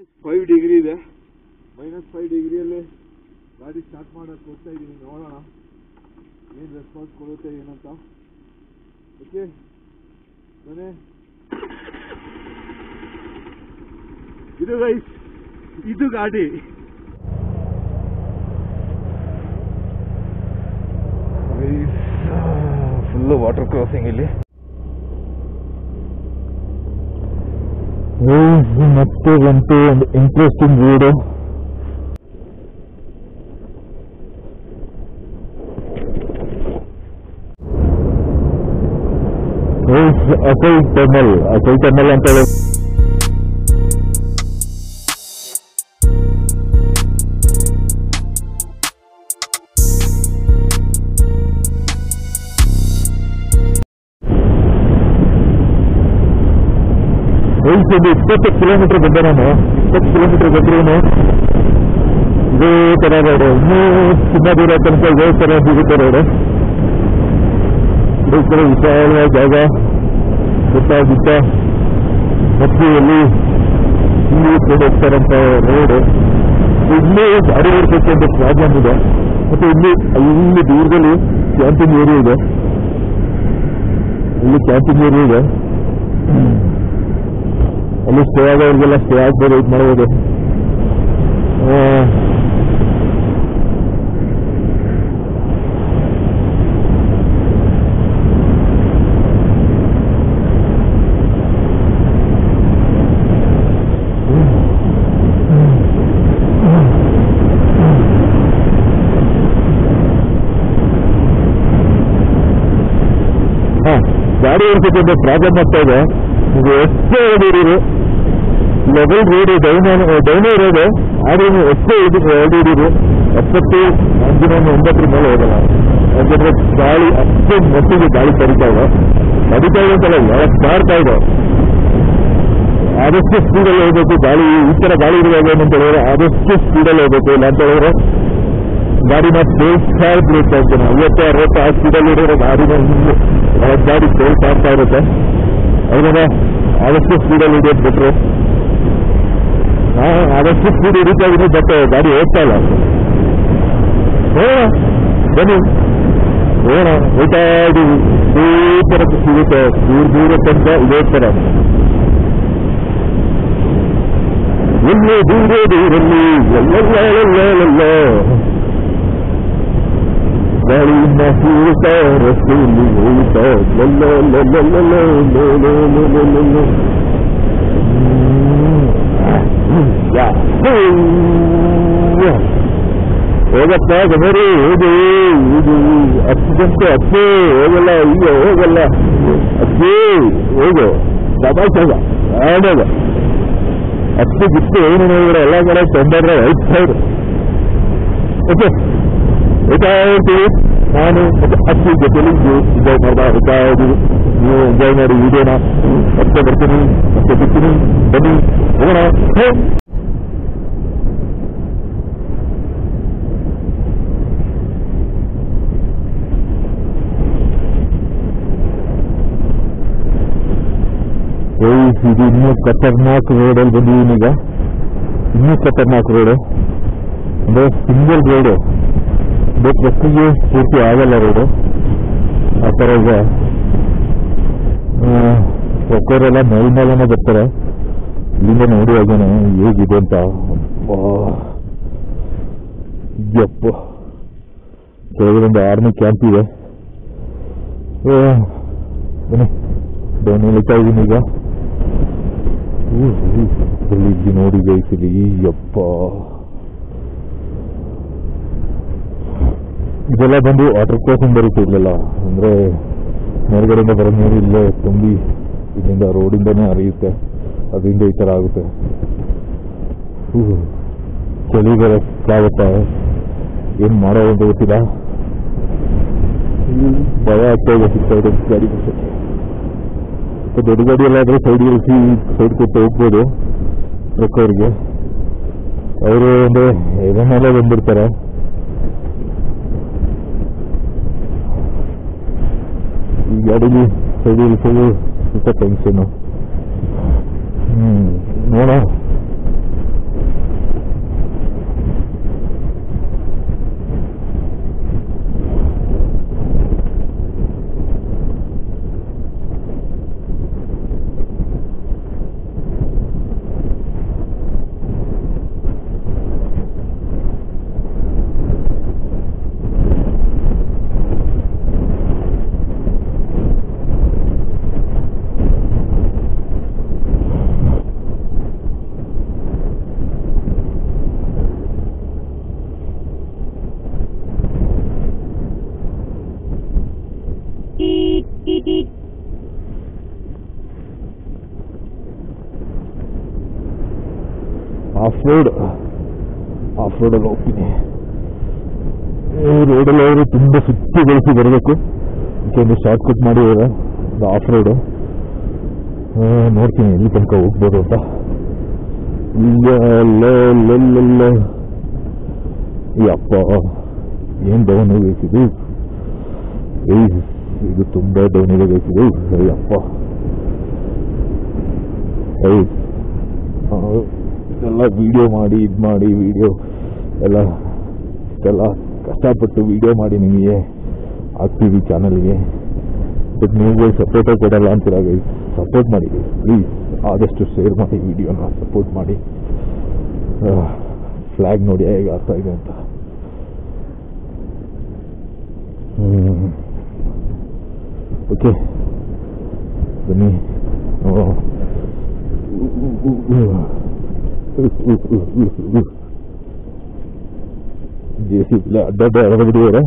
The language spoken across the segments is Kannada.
ಮೈನಸ್ ಫೈವ್ ಡಿಗ್ರಿ ಇದೆ ಮೈನಸ್ ಫೈವ್ ಡಿಗ್ರಿಯಲ್ಲಿ ಗಾಡಿ ಸ್ಟಾರ್ಟ್ ಮಾಡೋಕ್ಕೆ ಹೋಗ್ತಾ ಇದ್ದೀನಿ ನೋಡೋಣ ಏನು ರೆಸ್ಪಾನ್ಸ್ ಕೊಡುತ್ತೆ ಏನಂತ ಓಕೆ ಮನೆ ಇದು ಗೈಸ್ ಇದು ಗಾಡಿ ಫುಲ್ಲು ವಾಟರ್ ಕ್ರಾಸಿಂಗ್ ಇಲ್ಲಿ ಮತ್ತೆ ಬಂತು ಒಂದು ಇಂಟ್ರೆಸ್ಟಿಂಗ್ ವೀಡು ಅಸೈ ಟನಲ್ ಅಸೈ ಟನಲ್ ಅಂತ ಹೇಳಿ ಒಂದು ಇಪ್ಪತ್ತು ಕಿಲೋಮೀಟರ್ ಬಂದೆ ನಾನು ಇಪ್ಪತ್ತು ಕಿಲೋಮೀಟರ್ ಬಂದ್ರೂ ಇದೇ ಥರ ರೋಡು ಇನ್ನೂ ತುಂಬ ದೂರ ತನಕ ಇದೇ ಥರ ಸಿಗುತ್ತೆ ರೋಡು ಈ ಕಡೆ ವಿಶಾಲವಾದ ಜಾಗ ಸುತ್ತ ಮತ್ತು ಎಲ್ಲಿ ಇಲ್ಲಿ ಕೂಡ ಹೋಗ್ತಾರಂತ ರೋಡು ಇಲ್ಲಿ ಗಾಡಿ ಓಡಿಸೋಕೆ ಒಂದು ಪ್ರಾಬ್ಲಮ್ ಇದೆ ಮತ್ತು ಇಲ್ಲಿ ಇಲ್ಲಿ ದೂರದಲ್ಲಿ ಕ್ಯಾಂಪಿಂಗ್ ಏರಿಯಾ ಇದೆ ಇಲ್ಲಿ ಕ್ಯಾಂಪಿಂಗ್ ಏರಿಯಾ ಇದೆ ಅಲ್ಲಿ ಸ್ಟೇ ಆಗೋರಿಗೆಲ್ಲ ಸ್ಟೇ ಆಗ್ಬೋದು ಇದು ಮಾಡ್ಬೋದು ಆ, ಹಾ ಗಾಡಿ ಓಡಿಸೋಕೆ ಪ್ರಾಬ್ಲಮ್ ಆಗ್ತಾ ಇದೆ ಇದು ಎಷ್ಟೇ ಓಡಿರಿ ಲೆವೆಲ್ ರೋಡ್ ಡೌನ್ ಡೌನ್ ಇರೋದು ಆದ್ರೂ ಎಷ್ಟೇ ಇದು ಓಡಿರಿ ಎಪ್ಪತ್ತು ಅಂಜಿನ ಒಂಬತ್ತರ ಮೇಲೆ ಹೋಗಲ್ಲ ಯಾಕಂದ್ರೆ ಗಾಳಿ ಅಷ್ಟು ಮಟ್ಟಿಗೆ ಗಾಳಿ ಕಡಿತಾ ಇದೆ ಕಡಿತಾ ಇದೆ ಅಂತಲ್ಲ ಯಾವಾಗ ಮಾಡ್ತಾ ಇದೆ ಆದಷ್ಟು ಸ್ಪೀಡಲ್ಲಿ ಹೋಗ್ಬೇಕು ಗಾಳಿ ಈ ತರ ಗಾಳಿ ಇರುವಾಗ ಏನಂತ ಹೇಳಿದ್ರೆ ಆದಷ್ಟು ಸ್ಪೀಡಲ್ಲಿ ಹೋಗ್ಬೇಕು ಇಲ್ಲ ಅಂತ ಹೇಳಿದ್ರೆ ಗಾಡಿನ ತೇಲ್ಸ್ತಾ ಇರ್ಬೇಕು ಅಂತಾನೆ ಐವತ್ತು ಅರವತ್ತು ಆ ಸ್ಪೀಡಲ್ಲಿ ಇರೋ ಗಾಡಿನ ಹಿಂದೆ ಯಾವಾಗ ಗಾಡಿ ತೇಲ್ತಾ ಆಗ್ತಾ ಇರುತ್ತೆ ಅದರಿಂದ ಆದಷ್ಟು ಸ್ಪೀಡಲ್ಲಿ ಹಿಡಿಯೋದು ಬಿಟ್ರು ನಾನು ಆದಷ್ಟು ಸ್ಪೀಡ್ ಹಿಡಿತಾ ಇದ್ದೀನಿ ಬಟ್ ಗಾಡಿ ಹೋಗ್ತಾ ಇಲ್ಲ ನೋಡೋಣ ಬನ್ನಿ ನೋಡೋಣ ಹೋಗ್ತಾ ಇದ್ದೀವಿ ಇದೇ ಥರ ಸಿಗುತ್ತೆ ದೂರ ದೂರ ತನಕ ಇದೇ ಥರ ಎಲ್ಲೇ ದೂರ ದೂರಲ್ಲಿ ಎಲ್ಲೆಲ್ಲ ಗಾಳಿಯಿಂದ ಹೂತಾ ರಸ್ತೆಯಲ್ಲಿ ಹೋಗುತ್ತಾ ಹೋಗಪ್ಪ ಜನರು ಹೋಗು ಇದು ಹತ್ತು ಗಂಟೆ ಅಷ್ಟೇ ಹೋಗಲ್ಲ ಈಗ ಹೋಗಲ್ಲ ಅಷ್ಟೇ ಹೋಗು ದಬಾಯಿಸಾಗ ಆಡೋಗ ಹತ್ತು ಬಿಟ್ಟು ಏನು ನೋಡಿದ್ರೆ ಎಲ್ಲ ಕಡೆ ತೊಂದರೆ ಐದು ಸಾವಿರ ಓಕೆ ಇದಾಯಿತು ನಾನು ಮತ್ತೆ ಅಕ್ಕಿ ಜೊತೆಲಿ ಎಂಜಾಯ್ ಮಾಡ್ತಾ ಹೋಗ್ತಾ ಇದ್ದೀವಿ ನೀವು ಎಂಜಾಯ್ ಮಾಡಿ ವಿಡಿಯೋನ ಮತ್ತೆ ಬರ್ತೀನಿ ಮತ್ತೆ ಬಿಡ್ತೀನಿ ಬನ್ನಿ ಹೋಗೋಣ ಹೇ. ಏಯ್, ಇದು ಇನ್ನೂ ಖತರ್ನಾಕ್ ರೋಡಲ್ಲಿ ಬಂದಿದ್ದೀನಿ ಈಗ ಇನ್ನೂ ಖತರ್ನಾಕ್ ರೋಡು ಅಂದ್ರೆ ಸಿಂಗಲ್ ರೋಡು ಬಟ್ ಬಸ್ಸಿಗೆ ಪೂರ್ತಿ ಆಗಲ್ಲ ರೋಡು ಆ ಥರ ಈಗ ಒಕ್ಕವರೆಲ್ಲ ಮೇಲ್ ಮೇಲೆನೇ ಬರ್ತಾರೆ ಇಲ್ಲಿಂದ ನೋಡಿ ಹೋಗೋಣ ಹೇಗಿದೆ ಅಂತ ಅಬ್ಬಾ. ಯಪ್ಪ ಕೆಳಗಡೆ ಆರ್ಮಿ ಕ್ಯಾಂಪ್ ಇದೆ ಆ, ಬನ್ನಿ ಡೌನ್ ಇಳಿತಾ ಇದ್ದೀನಿ ಈಗ ಊ, ಊ, ಇಲ್ಲಿ ಇಲ್ಲಿ ನೋಡಿ ಗೈಸಿಲಿ ಯಪ್ಪ ಇದೆಲ್ಲ ಬಂದು ವಾಟರ್ ಕ್ರಾಸಿಂಗ್ ಬರುತ್ತೆ ಇಲ್ಲೆಲ್ಲ ಅಂದ್ರೆ ಮೇಲ್ಗಡೆಯಿಂದ ಬರೋ ನೀರು ಇಲ್ಲೇ ತುಂಬಿ ಇಲ್ಲಿಂದ ರೋಡಿಂದನೇ ಹರಿಯುತ್ತೆ ಅದರಿಂದ ಈ ಥರ ಆಗುತ್ತೆ ಹ್ಞೂ ಚಳಿ ಬೇರೆ ಆಗುತ್ತೆ ಏನು ಮಾಡೋದು ಅಂತ ಗೊತ್ತಿಲ್ಲ ಹ್ಮ್, ಭಯ ಆಗ್ತಾ ಇದೆ ಸಿಗ್ತಾ ಇದೆ ಗಾಡಿ ಬಿಡ್ಸಕ್ಕೆ ಮತ್ತೆ ದೊಡ್ಡ ಗಾಡಿ ಎಲ್ಲ ಆದ್ರೆ ಸೈಡ್ ಇರಿಸಿ ಸೈಡ್ ಕೊಟ್ಟು ಹೋಗ್ಬೋದು ಟ್ರಕ್ಕವ್ರಿಗೆ ಅವರು ಒಂದು ಎದೆ ಮೇಲೆ ಬಂದ್ಬಿಡ್ತಾರೆ ಈ ಗಾಡೀಲಿ ಸೈಡ್ ಇರಿಸೋದು ಸ್ವಲ್ಪ ಟೆನ್ಷನು ಹ್ಮ್ ನೋಡೋಣ ಆಫ್ ರೋಡ್ ಆಫ್ ರೋಡಲ್ಲಿ ಹೋಗ್ತೀನಿ ರೋಡಲ್ಲಿ ಹೋದ್ರೆ ತುಂಬ ಸುತ್ತಿಗೊಳಿಸಿ ಬರಬೇಕು ಒಂದು ಶಾರ್ಟ್ ಕಟ್ ಮಾಡಿ ಒಂದು ಆಫ್ ರೋಡು ನೋಡ್ತೀನಿ ಎಲ್ಲಿ ತನಕ ಹೋಗ್ಬೋದು ಅಂತ ಇಲ್ಲ ಅಲ್ಲ ಅಲ್ಲ ಅಲ್ಲ ಅಲ್ಲ. ಈ ಅಪ್ಪ ಏನ್ ಡೌನ್ ಬೇಕಿದು ಏಯ್ ಇದು ತುಂಬಾ ಡೌನ್ ಇದೆ ಬೇಕಿದು ಅಯ್ಯಪ್ಪ ಏಯ್ ಆ, ಎಲ್ಲ ವಿಡಿಯೋ ಮಾಡಿ ಇದು ಮಾಡಿ ವಿಡಿಯೋ ಎಲ್ಲ ಎಲ್ಲ ಕಷ್ಟಪಟ್ಟು ವಿಡಿಯೋ ಮಾಡಿ ನಿಮಗೆ ಹಾಕ್ತೀವಿ ಚಾನಲ್ಗೆ ಬಟ್ ನೀವು ಸಪೋರ್ಟೇ ಕೊಡಲ್ಲ ಅಂತೀರ ಸಪೋರ್ಟ್ ಮಾಡಿ ಪ್ಲೀಸ್ ಆದಷ್ಟು ಶೇರ್ ಮಾಡಿ ವಿಡಿಯೋನ ಸಪೋರ್ಟ್ ಮಾಡಿ ಫ್ಲ್ಯಾಗ್ ನೋಡಿ ಹೇಗೆ ಅರ್ಥ ಇದೆ ಅಂತ ಓಕೆ ಬನ್ನಿ ಜೆ ಸಿ ಬಿ ಅಡ್ಡಡ್ಡ ಎಳೆದ್ಬಿಟ್ಟಿದ್ದಾರೆ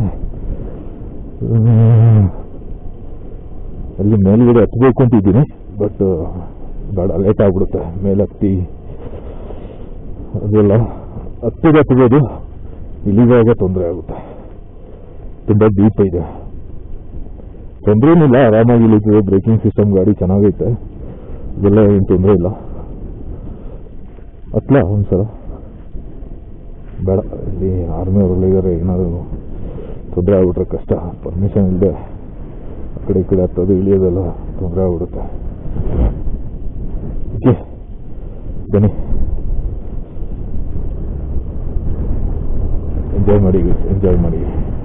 ಅಲ್ಲಿ ಮೇಲ್ಗಡೆ ಹತ್ಬೇಕು ಅಂತಿದ್ದೀನಿ ಬಟ್ ಬೇಡ ಲೇಟ್ ಆಗ್ಬಿಡುತ್ತೆ ಮೇಲೆ ಹತ್ತಿ ಅದೆಲ್ಲ ಹತ್ತಿಗೆ ಹತ್ಬೋದು ಇಳಿದಾಗ ತೊಂದರೆ ಆಗುತ್ತೆ ತುಂಬ ಡೀಪ್ ಇದೆ ತೊಂದರೆ ಏನಿಲ್ಲ ಆರಾಮಾಗಿ ಇಳಿತದೆ ಬ್ರೇಕಿಂಗ್ ಸಿಸ್ಟಮ್ ಗಾಡಿ ಚೆನ್ನಾಗೈತೆ ಇದೆಲ್ಲ ಏನು ತೊಂದರೆ ಇಲ್ಲ ಹತ್ಲ ಒಂದ್ಸಲ ಬೇಡ ಇಲ್ಲಿ ಆರ್ಮಿ ಅವರೆಲ್ಲ ಇದ್ದಾರೆ ಏನಾದ್ರು ತೊಂದರೆ ಆಗ್ಬಿಟ್ರೆ ಕಷ್ಟ ಪರ್ಮಿಷನ್ ಇಲ್ಲದೆ ಆ ಕಡೆ ಈ ಕಡೆ ಹತ್ತೋದು ಇಳಿಯೋದೆಲ್ಲ ತೊಂದರೆ ಆಗ್ಬಿಡುತ್ತೆ ಓಕೆ ಬನ್ನಿ ಎಂಜಾಯ್ ಮಾಡಿ ಎಂಜಾಯ್ ಮಾಡಿ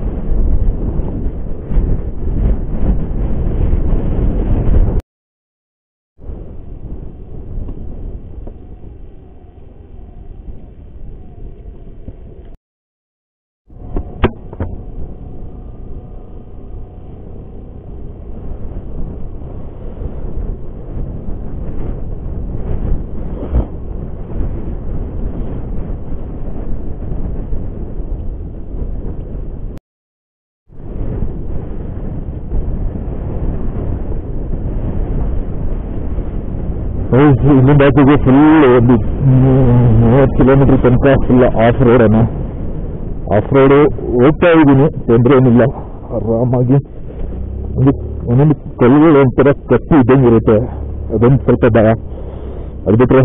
ಇಲ್ಲಿಂದ ಆಚೆಗೆ ಫುಲ್ ಒಂದು ಮೂವತ್ತು ಕಿಲೋಮೀಟರ್ ತನಕ ಫುಲ್ ಆಫ್ ರೋಡ್ ಅನ್ನ ಆಫ್ ರೋಡ್ ಹೋಗ್ತಾ ಇದ್ದೀನಿ ತೊಂದರೆ ಏನಿಲ್ಲ ಆರಾಮಾಗಿ ಒಂದು ಒಂದೊಂದು ಕಲ್ಲುಗಳು ಒಂಥರ ಕತ್ತಿ ಇದ್ದಂಗೆ ಇರುತ್ತೆ ಅದೊಂದು ಸ್ವಲ್ಪ ಭಯ ಅದು ಬಿಟ್ರೆ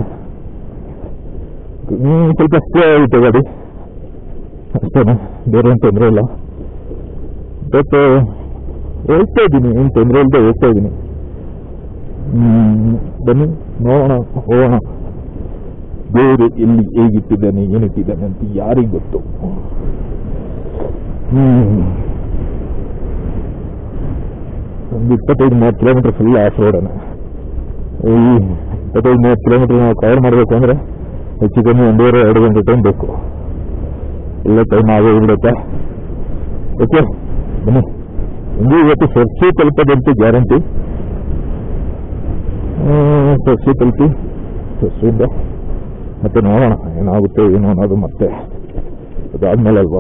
ಹ್ಮ್, ಸ್ವಲ್ಪ ಸ್ಲೋ ಆಗುತ್ತೆ ಗಾಡಿ ಅಷ್ಟೇನೆ ಬೇರೆ ಏನು ತೊಂದರೆ ಇಲ್ಲ ಬಟ್ ಹೋಗ್ತಾ ಇದ್ದೀನಿ ಏನು ತೊಂದರೆ ಇಲ್ಲದೆ ಹೋಗ್ತಾ ಇದ್ದೀನಿ ಹ್ಮ್, ಬನ್ನಿ ನೋಡೋಣ ಹೋಗೋಣ ದೇವರು ಎಲ್ಲಿ ಹೇಗಿಟ್ಟಿದ್ದಾನೆ ಏನಿಟ್ಟಿದ್ದಾನೆ ಅಂತ ಯಾರಿಗೆ ಗೊತ್ತು ಹ್ಮ್ ಒಂದು ಇಪ್ಪತ್ತೈದು ಮೂವತ್ತು ಕಿಲೋಮೀಟರ್ ಫುಲ್ ಆಫ್ ರೋಡನ್ನ ಈ ಇಪ್ಪತ್ತೈದು ಮೂವತ್ತು ಕಿಲೋಮೀಟರ್ ನಾವು ಕವರ್ ಮಾಡಬೇಕು ಅಂದರೆ ಹೆಚ್ಚು ಕಮ್ಮಿ ಒಂದೂವರೆ ಎರಡು ಗಂಟೆ ಟೈಮ್ ಬೇಕು ಎಲ್ಲ ಟೈಮ್ ಆಗೇ ಬಿಡುತ್ತೆ ಓಕೆ ಬನ್ನಿ ಹಿಂಗೆ ಇವತ್ತು ಸರ್ಸಿ ತಲುಪೋದಂತೂ ಗ್ಯಾರಂಟಿ ಸರ್ಸಿ ತಲುಪಿ ಸರ್ಸಿಂದ ಮತ್ತೆ ನೋಡೋಣ ಏನಾಗುತ್ತೆ ಏನು ಅನ್ನೋದು ಮತ್ತೆ ಅದಾದ್ಮೇಲೆ ಅಲ್ವಾ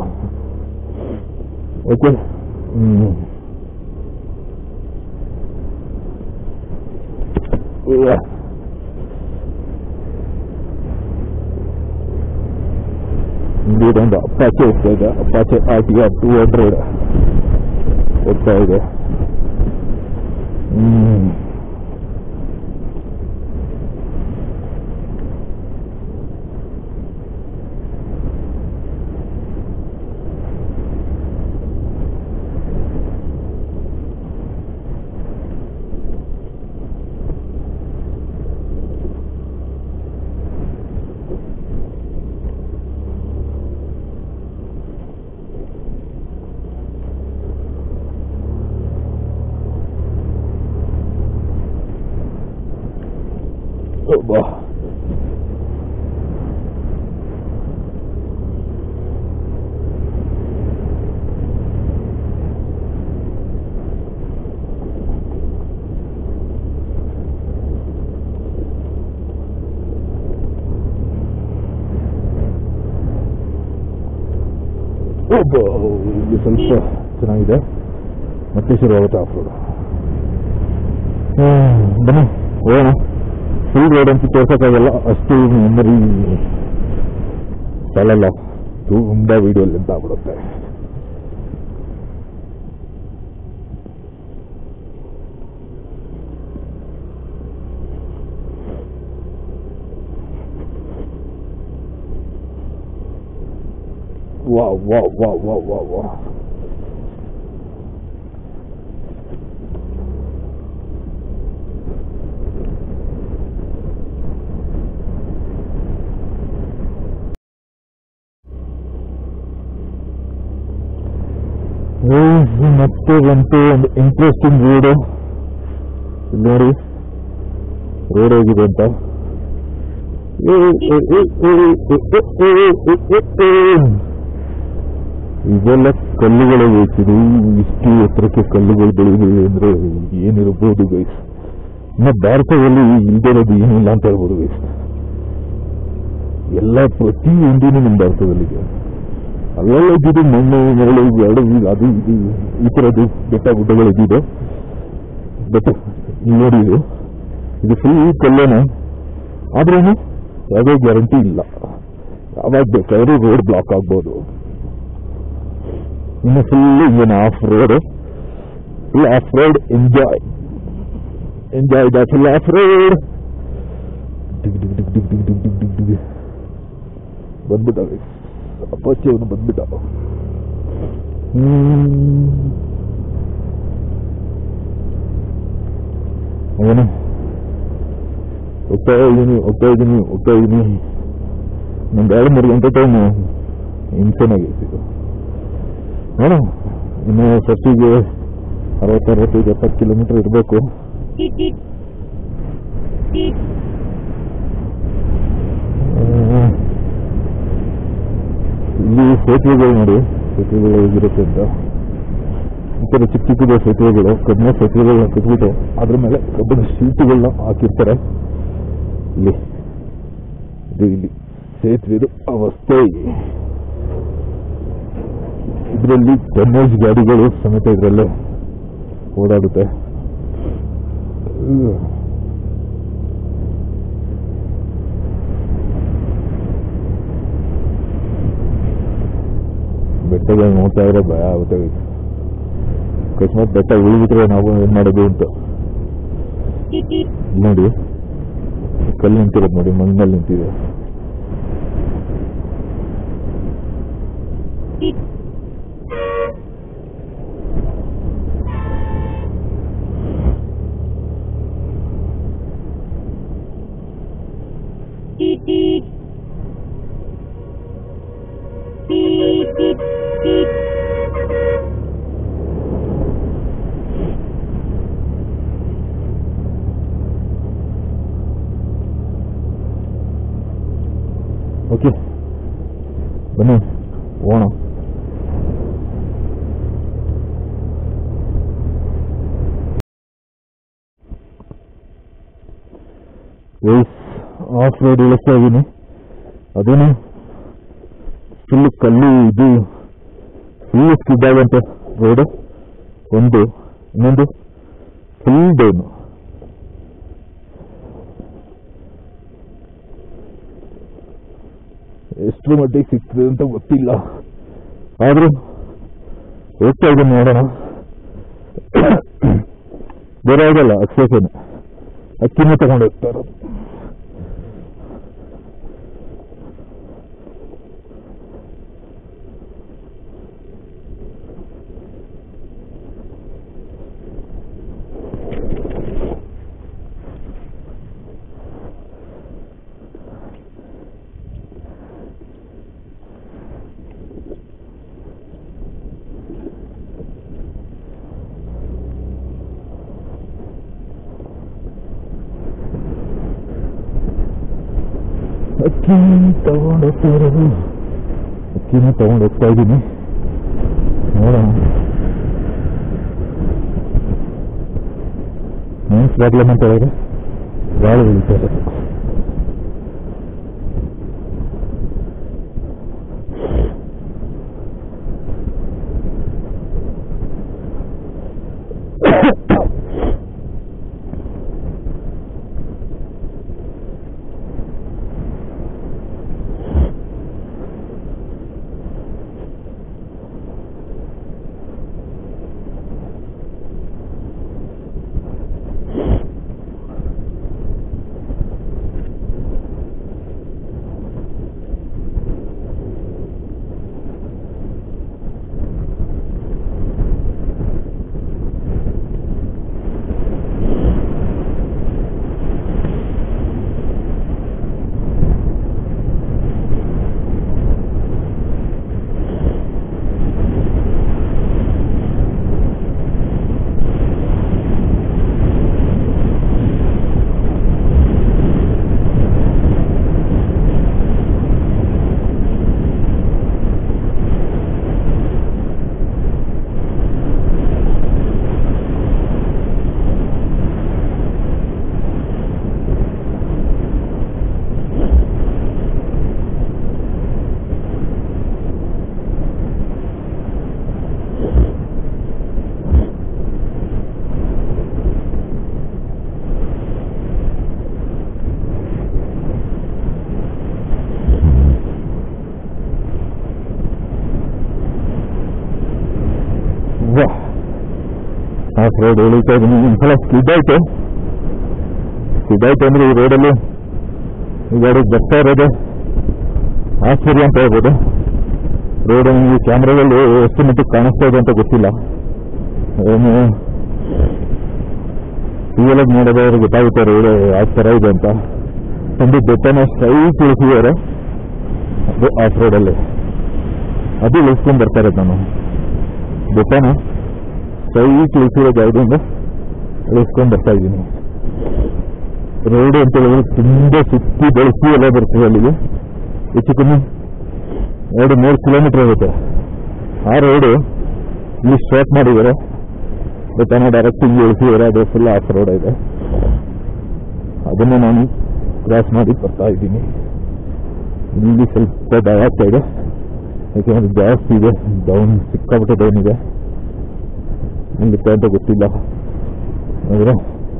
ಓಕೆ ಹ್ಮ್ Yeah. ಇಂಡಿಯದ ಒಂದು ಅಪ್ಪಾಚೆ ಹೋಗ್ತಾ ಇದೆ Apache R T R two hundred ಹೋಗ್ತಾ ಇದೆ ಹ್ಮ್ ಒಬ್ಬ ಒಬ್ಬ ಇಲ್ಲಿ ಸ್ವಲ್ಪ ಚೆನ್ನಾಗಿದೆ ಮತ್ತೆ ಶುರು ಆಗುತ್ತೆ ಆಫ್ ರೋಡ್ ಬನ್ನಿ ಹೋಗೋಣ ಫುಲ್ ರೋಡ್ ಅಂತೂ ತೋರ್ಸೋಕ್ಕಾಗಲ್ಲ ಅಷ್ಟು ಮೆಮರಿ ತಲೆಲ್ಲ ತುಂಬ ವಿಡಿಯೋ ಲೆಂತ್ ಆಗ್ಬಿಡುತ್ತೆ ವಾ ವಾ ವಾ ವಾ ವಾ ವಾ ಮತ್ತೆ ಬಂತು ಒಂದು ಇಂಟ್ರೆಸ್ಟಿಂಗ್ ರೋಡು ನೋಡಿ ರೋಡ್ ಹೇಗಿದೆ ಅಂತ ಇದೆಲ್ಲ ಕಲ್ಲುಗಳು ಬೇಕಿದೆ ಇಷ್ಟು ಎತ್ತರಕ್ಕೆ ಕಲ್ಲುಗಳು ಬೆಳೆದಿವೆ ಅಂದ್ರೆ ಏನಿರಬಹುದು ಗೈಸ್ ಇನ್ನು ಭಾರತದಲ್ಲಿ ಇಲ್ದೇ ಇರೋದು ಏನಿಲ್ಲ ಅಂತ ಹೇಳ್ಬೋದು ಗೈಸ್ ಎಲ್ಲ ಪ್ರತಿಯೊಂದಿನೂ ನಮ್ಮ ಭಾರತದಲ್ಲಿದೆ ಅಲ್ಲೆಲ್ಲ ಇದ್ದಿದ್ದು ಮಣ್ಣು ಮರಳು ಎರಡು ಇದು ಅದು ಇದು ಈ ಥರದ್ದು ಬೆಟ್ಟ ಗುಡ್ಡಗಳು ಇದ್ದಿದೆ ಬಟ್ ಇಲ್ಲಿ ನೋಡಿ ಇದು ಇದು ಫುಲ್ ಕಲ್ಲೇನೆ ಆದ್ರೂ ಯಾವುದೇ ಗ್ಯಾರಂಟಿ ಇಲ್ಲ ಯಾವಾಗ ಬೇಕಾದ್ರೂ ರೋಡ್ ಬ್ಲಾಕ್ ಆಗ್ಬೋದು ಇನ್ನು ಫುಲ್ ಏನು off road full off road enjoy enjoy the full off road dig dig dig dig dig dig dig dig dig ಬಂದ್ಬಿಟ್ಟಾವೆ ಅಪ್ಪಾಚಿ ಅವನು ಬಂದ್ಬಿಟ್ಟ ಹ್ಮ್. ಅವನು ಹೋಗ್ತಾ ಇದ್ದೀನಿ ಹೋಗ್ತಾ ಇದ್ದೀನಿ ಹೋಗ್ತಾ ಇದ್ದೀನಿ ನಂಗೆ ಎರಡು ಮೂರು ಗಂಟೆ ಟೈಮು ಹಿಂಸೆನಾಗೈತೆ ಇದು ನೋಡು ಇನ್ನು ಫಸ್ಟಿಗೆ ಅರವತ್ತು ಅರವತ್ತೈದು ಎಪ್ಪತ್ತು ಕಿಲೋಮೀಟರ್ ಇರಬೇಕು ಇಲ್ಲಿ ಸೇತುವೆಗಳು ನೋಡಿ ಸೇತುವೆಗಳು ಹೇಗಿರುತ್ತೆ ಅಂತ ಈ ಥರ ಚಿಕ್ಕ ಚಿಕ್ಕದ ಸೇತುವೆಗಳು ಕಬ್ಬಿಣ ಸೇತುವೆಗಳನ್ನ ಕಟ್ಬಿಟ್ಟು ಅದ್ರ ಮೇಲೆ ಕಬ್ಬಿಣ ಶೀಟುಗಳನ್ನ ಹಾಕಿರ್ತಾರೆ ಇಲ್ಲಿ ಇದು ಇಲ್ಲಿ ಸೇತುವೆದು ಅವಸ್ಥೆ ಇದರಲ್ಲಿ ಟನ್ನೇಜ್ ಗಾಡಿಗಳು ಸಮೇತ ಇದರಲ್ಲೇ ಓಡಾಡುತ್ತೆ ಉಹ್. ಬೆಟ್ಟಗಳು ನೋಡ್ತಾ ಇದ್ರೆ ಭಯ ಆಗುತ್ತೆ ಅಕಸ್ಮಾತ್ ಬೆಟ್ಟ ಉಳಿಬಿಟ್ರೆ ನಾವು ಏನ್ ಮಾಡೋದು ಅಂತ ಇಲ್ಲಿ ನೋಡಿ ಕಲ್ಲು ನಿಂತಿರೋದು ನೋಡಿ ಮಣ್ಣಲ್ಲಿ ನಿಂತಿದೆ ಓಕೆ ಬನ್ನಿ ಹೋಗೋಣ ಏಸ್ ಆಫ್ ರೋಡ್ ಇಳಿಸ್ತಾ ಇದ್ದೀನಿ ಅದೇನು ಫುಲ್ ಕಲ್ಲು ಇದು ಫುಲ್ ಸ್ಕಿಡ್ ಆಗಂತೆ ರೋಡು ಒಂದು ಇನ್ನೊಂದು ಫುಲ್ ಡೌನು ಎಷ್ಟು ಮಟ್ಟಿಗೆ ಸಿಗ್ತದೆ ಅಂತ ಗೊತ್ತಿಲ್ಲ ಆದ್ರೂ ಹೋಗ್ತಾ ಇದ್ದೀನಿ ನೋಡೋಣ ಬೇರೆ ಯಾವುದಲ್ಲ ಅಕ್ಷೇಪನೆ ಅಕ್ಕಿನ ತಗೊಂಡು ಹೋಗ್ತಾ ಇರೋದು ಅಕ್ಕಿ ತಗೊಂಡು ಹೋಗ್ತಾ ಇರೋದು ಅಕ್ಕಿನ ತಗೊಂಡು ಹೋಗ್ತಾ ಇದ್ದೀನಿ ನೋಡೋಣ ಮೇನ್ ಪ್ರಾಬ್ಲಮ್ ಅಂತ ಹೇಳಿದ್ರೆ ಗಾಳಿ ಬೀಳ್ತಾ ಇರೋದು ಆಫ್ ರೋಡ್ ಎಳಿತಾ ಇದ್ದೀನಿ ಒಂದ್ಸಲ ಸ್ಕಿಡ್ ಆಯ್ತು ಸ್ಕಿಡ್ ಆಯ್ತು ಅಂದ್ರೆ ಈ ರೋಡಲ್ಲಿ ಈ ಗಾಡಿ ಬರ್ತಾ ಇರೋದು ಆಶ್ಚರ್ಯ ಅಂತ ಹೇಳ್ಬೋದು ರೋಡ್ ಈ ಕ್ಯಾಮ್ರಾದಲ್ಲಿ ಎಷ್ಟು ಮಟ್ಟಿಗೆ ಕಾಣಿಸ್ತಾ ಇದೆ ಅಂತ ಗೊತ್ತಿಲ್ಲ ಏನು ರಿಯಲಾಗಿ ನೋಡೋದವ್ರಿಗೆ ಗೊತ್ತಾಗುತ್ತೆ ರೋಡ್ ಯಾವ ಥರ ಇದೆ ಅಂತ ಒಂದು ಬೆಟ್ಟನ ಸ್ಟ್ರೈಟ್ ಇಳಿಸಿದ್ದಾರೆ ಅದು ಆಫ್ ರೋಡಲ್ಲಿ ಅದು ಇಳಿಸ್ಕೊಂಡು ಬರ್ತಾ ಇರೋದು ನಾನು ಬೆಟ್ಟನ ಸ್ಟ್ರೈಟ್ ಇಳಿಸಿರೋ ಜಾಗದಿಂದ ಇಳಿಸ್ಕೊಂಡು ಬರ್ತಾ ಇದ್ದೀನಿ ರೋಡ್ ಅಂತ ಹೇಳಿದ್ರೆ ತುಂಬಾ ಸುತ್ತಿ ಬೆಳೆಸಿ ಎಲ್ಲ ಬರ್ತದೆ ಅಲ್ಲಿಗೆ ಹೆಚ್ಚು ಕಮ್ಮಿ ಎರಡು ಮೂರು ಕಿಲೋಮೀಟರ್ ಆಗುತ್ತೆ ಆ ರೋಡು ಇಲ್ಲಿ ಸ್ಟಾಪ್ ಮಾಡಿದ್ದಾರೆ ಬೆಟ್ಟನ ಡೈರೆಕ್ಟ್ ಇಲ್ಲಿ ಇಳಿಸಿದ್ದಾರೆ ಅದು ಫುಲ್ ಆಫ್ ರೋಡ್ ಇದೆ ಅದನ್ನು ನಾನು ಕ್ರಾಸ್ ಮಾಡಿ ಬರ್ತಾ ಇದ್ದೀನಿ ಇಲ್ಲಿ ಸ್ವಲ್ಪ ಭಯ ಆಗ್ತಾ ಇದೆ ಯಾಕೆಂದ್ರೆ ಜಾಸ್ತಿ ಇದೆ ಡೌನ್ ಸಿಕ್ಕಾಪಟ್ಟೆ ಡೌನ್ ಇದೆ ನಿಲ್ಲುತ್ತೆ ಅಂತ ಗೊತ್ತಿಲ್ಲ ಆದರೆ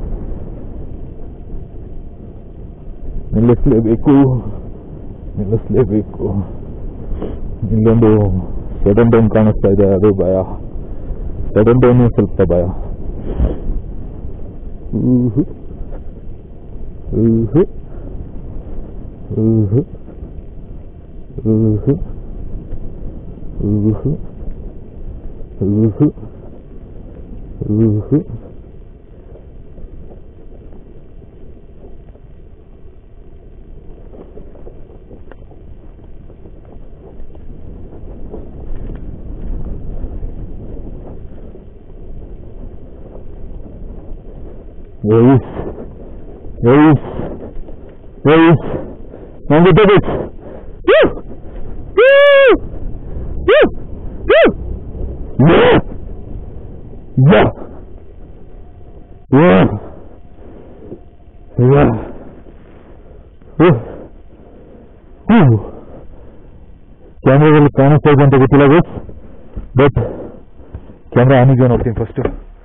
ನಿಲ್ಲಿಸಲೇಬೇಕು ನಿಲ್ಲಿಸಲೇಬೇಕು ಇಲ್ಲೊಂದು ಸಡನ್ ಡೌನ್ ಕಾಣಿಸ್ತಾ ಇದೆ ಅದು ಭಯ ಸಡನ್ ಡೌನ್ ಸ್ವಲ್ಪ ಭಯ ಊಹು ಊಹು ಊಹು ಊಹು ಊಹು ಊಹು ಊಹು Reis, Reis, Reis, não me dê isso. Uh! Uh! Uh! Uh! Yeah! Yeah! Yeah! Yeah! Uh! Uh! ಕ್ಯಾಮ್ರಾದಲ್ಲಿ ಕಾಣಿಸ್ತಾ ಇದೆ ಅಂತ ಗೊತ್ತಿಲ್ಲ ಗೈಸ್ ಬಟ್ ಕ್ಯಾಮ್ರಾ ಆನ್ ಇದೆಯಾ ನೋಡ್ತೀನಿ ಫಸ್ಟು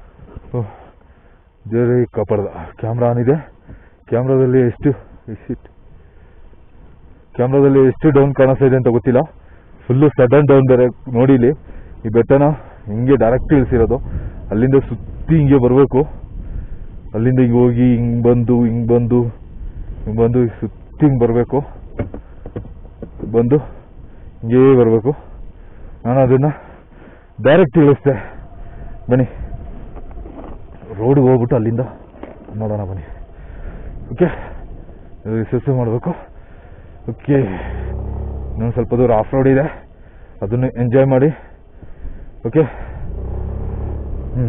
ದೇವರೇ ಕಾಪಾಡ್ದ ಕ್ಯಾಮ್ರಾ ಆನ್ ಇದೆ ಕ್ಯಾಮ್ರಾದಲ್ಲಿ ಎಷ್ಟು ಇಟ್ ಕ್ಯಾಮ್ರಾದಲ್ಲಿ ಎಷ್ಟು ಡೌನ್ ಕಾಣಿಸ್ತಾ ಇದೆ ಅಂತ ಗೊತ್ತಿಲ್ಲ ಫುಲ್ಲು ಸಡನ್ ಡೌನ್ ಬೇರೆ ನೋಡಿ ಇಲ್ಲಿ ಈ ಬೆಟ್ಟನ ಹಿಂಗೆ ಡೈರೆಕ್ಟ್ ಇಳಿಸಿರೋದು ಅಲ್ಲಿಂದ ಸುತ್ತಿ ಹಿಂಗೆ ಬರಬೇಕು ಅಲ್ಲಿಂದ ಹಿಂಗೆ ಹೋಗಿ ಹಿಂಗೆ ಬಂದು ಹಿಂಗೆ ಬಂದು ಹಿಂಗೆ ಬಂದು ಸುತ್ತಿ ಹಿಂಗೆ ಬರಬೇಕು ಬಂದು ಹಿಂಗೇ ಬರಬೇಕು ನಾನು ಅದನ್ನು ಡೈರೆಕ್ಟ್ ಇಳಿಸ್ದೆ ಬನ್ನಿ ರೋಡ್ಗೆ ಹೋಗ್ಬಿಟ್ಟು ಅಲ್ಲಿಂದ ನೋಡೋಣ ಬನ್ನಿ ಓಕೆ ರಿಸರ್ಚ್ ಮಾಡಬೇಕು ಓಕೆ ಇನ್ನೊಂದು ಸ್ವಲ್ಪ ದೂರ ಆಫ್ ರೋಡ್ ಇದೆ ಅದನ್ನು ಎಂಜಾಯ್ ಮಾಡಿ ಓಕೆ ಹ್ಞೂ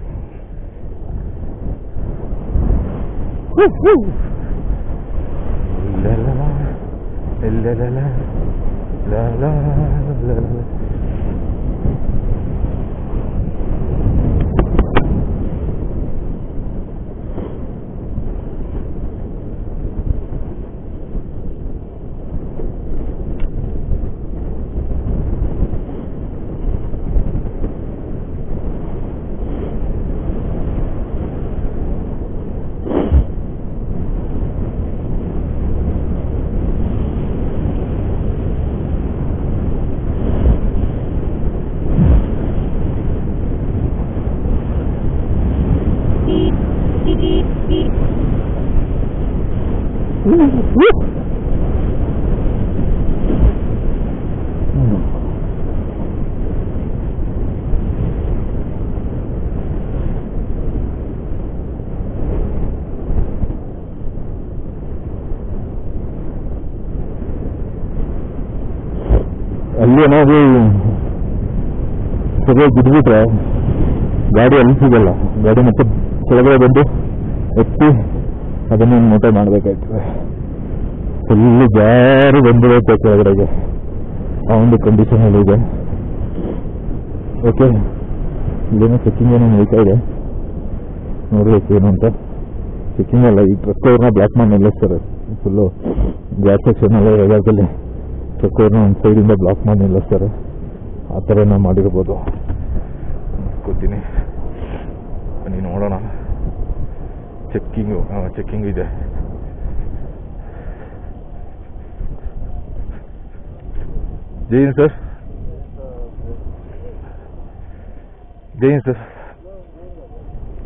ಅಲ್ಲಿ ಏನಾದ್ರು ಸರಿಯಾಗಿ ಬಿದ್ದುಬಿಟ್ರೆ ಗಾಡಿ ಅಲ್ಲಿ ಸಿಗಲ್ಲ ಗಾಡಿ ಮತ್ತೆ ಕೆಳಗಡೆ ಬಂದು ಎತ್ತಿ ಅದನ್ನು ಮೂಟೆ ಮಾಡಬೇಕಾಗ್ತದೆ ಫುಲ್ಲು ಜಾರಿ ಬಂದಿರುತ್ತೆ ಕೆಳಗಡೆಗೆ ಆ ಒಂದು ಕಂಡೀಷನ್ ಅಲ್ಲಿ ಇದೆ ಓಕೆ ಇಲ್ಲೇನೋ ಚೆಕ್ಕಿಂಗ್ ಏನೋ ನಡೀತಾ ಇದೆ ನೋಡ್ಬೇಕು ಏನು ಅಂತ ಚೆಕ್ಕಿಂಗ್ ಅಲ್ಲ ಈ ಟ್ರಕ್ ಅವ್ರನ್ನ ಬ್ಲಾಕ್ ಮಾಡಿ ನಿಲ್ಲಿಸ್ತಾರೆ ಫುಲ್ಲು ಗ್ಯಾಸ್ ಸೆಕ್ಷನ್ ಎಲ್ಲ ಏರಿಯಾದಲ್ಲಿ ಟ್ರಕ್ ಅವ್ರನ್ನ ಒಂದು ಸೈಡಿಂದ ಬ್ಲಾಕ್ ಮಾಡಿ ನಿಲ್ಲಿಸ್ತಾರೆ ಆ ಥರನ ಮಾಡಿರ್ಬೋದು ಅನ್ಕೋತೀನಿ ಬನ್ನಿ ನೋಡೋಣ ಚೆಕ್ಕಿಂಗು ಚೆಕ್ಕಿಂಗ್ ಇದೆ Jain sir Jain sir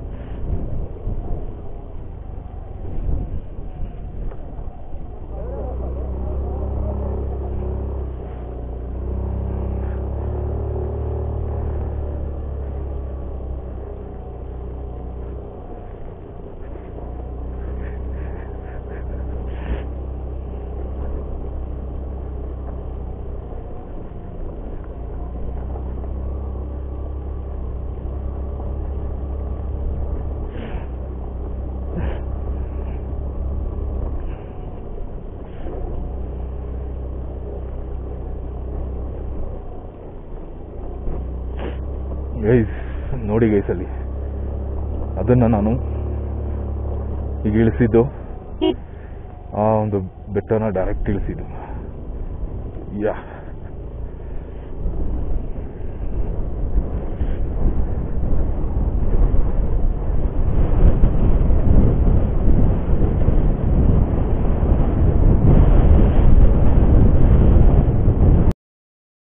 guys ನೋಡಿ ಗೈಸ್ ಅಲ್ಲಿ ಅದನ್ನು ನಾನು ಈಗ ಇಳಿಸಿದ್ದು ಆ ಒಂದು ಬೆಟ್ಟನ ಡೈರೆಕ್ಟ್ ಇಳಿಸಿದ್ದು ಯಾ